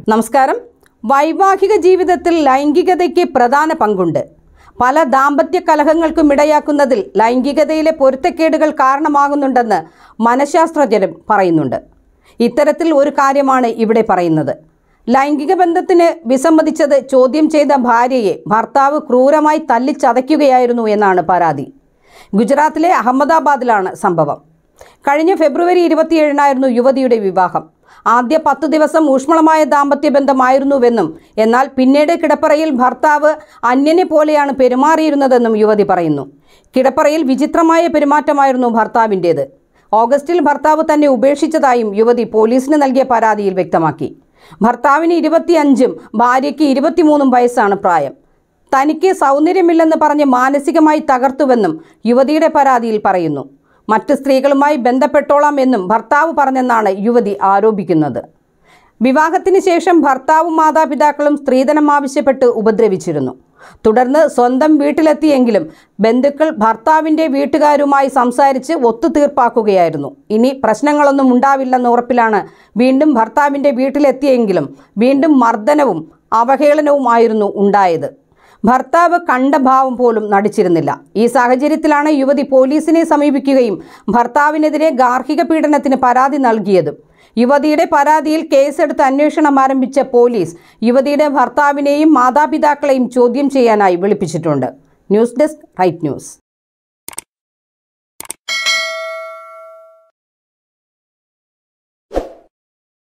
നമസ്കാരം വൈവാഹിക ജീവിതത്തിൽ ലൈംഗികതയ്ക്ക് പ്രധാന പങ്കുണ്ട് പല ദാമ്പത്യ കലഹങ്ങൾക്കും ഇടയാക്കുന്നതിൽ ലൈംഗികതയിലെ പൊരുത്തക്കേടുകൾ കാരണമാകുന്നുണ്ടെന്ന് മനഃശാസ്ത്രജ്ഞരും പറയുന്നുണ്ട് ഇത്തരത്തിൽ ഒരു കാര്യമാണ് ഇവിടെ പറയുന്നത് ലൈംഗിക ബന്ധത്തിന് വിസമ്മതിച്ചത് ചോദ്യം ചെയ്ത ഭാര്യയെ ഭർത്താവ് ക്രൂരമായി തല്ലിച്ചതയ്ക്കുകയായിരുന്നു എന്നാണ് പരാതി ഗുജറാത്തിലെ അഹമ്മദാബാദിലാണ് സംഭവം കഴിഞ്ഞ ഫെബ്രുവരി ഇരുപത്തിയേഴിനായിരുന്നു യുവതിയുടെ വിവാഹം ആദ്യ പത്ത് ദിവസം ഊഷ്മളമായ ദാമ്പത്യ ബന്ധമായിരുന്നുവെന്നും എന്നാൽ പിന്നീട് കിടപ്പറയിൽ ഭർത്താവ് അന്യനെ പോലെയാണ് പെരുമാറിയിരുന്നതെന്നും യുവതി പറയുന്നു കിടപ്പറയിൽ വിചിത്രമായ പെരുമാറ്റമായിരുന്നു ഭർത്താവിൻ്റേത് ഓഗസ്റ്റിൽ ഭർത്താവ് തന്നെ ഉപേക്ഷിച്ചതായും യുവതി പോലീസിന് നൽകിയ പരാതിയിൽ വ്യക്തമാക്കി ഭർത്താവിന് ഇരുപത്തിയഞ്ചും ഭാര്യയ്ക്ക് ഇരുപത്തിമൂന്നും വയസ്സാണ് പ്രായം തനിക്ക് സൗന്ദര്യമില്ലെന്ന് പറഞ്ഞ് മാനസികമായി തകർത്തുവെന്നും യുവതിയുടെ പരാതിയിൽ പറയുന്നു മറ്റ് സ്ത്രീകളുമായി ബന്ധപ്പെട്ടോളാം എന്നും ഭർത്താവ് പറഞ്ഞെന്നാണ് യുവതി ആരോപിക്കുന്നത് വിവാഹത്തിന് ശേഷം ഭർത്താവും മാതാപിതാക്കളും സ്ത്രീധനം ആവശ്യപ്പെട്ട് ഉപദ്രവിച്ചിരുന്നു തുടർന്ന് സ്വന്തം വീട്ടിലെത്തിയെങ്കിലും ബന്ധുക്കൾ ഭർത്താവിൻ്റെ വീട്ടുകാരുമായി സംസാരിച്ച് ഒത്തുതീർപ്പാക്കുകയായിരുന്നു ഇനി പ്രശ്നങ്ങളൊന്നും ഉണ്ടാവില്ലെന്ന ഉറപ്പിലാണ് വീണ്ടും ഭർത്താവിൻ്റെ വീട്ടിലെത്തിയെങ്കിലും വീണ്ടും മർദ്ദനവും അവഹേളനവുമായിരുന്നു ഉണ്ടായത് ഭർത്താവ് കണ്ട ഭാവം പോലും നടിച്ചിരുന്നില്ല ഈ സാഹചര്യത്തിലാണ് യുവതി പോലീസിനെ സമീപിക്കുകയും ഭർത്താവിനെതിരെ ഗാർഹിക പീഡനത്തിന് പരാതി നൽകിയതും യുവതിയുടെ പരാതിയിൽ കേസെടുത്ത് അന്വേഷണം ആരംഭിച്ച പോലീസ് യുവതിയുടെ ഭർത്താവിനെയും മാതാപിതാക്കളെയും ചോദ്യം ചെയ്യാനായി വിളിപ്പിച്ചിട്ടുണ്ട് ന്യൂസ് ഡെസ്ക് റൈറ്റ് ന്യൂസ്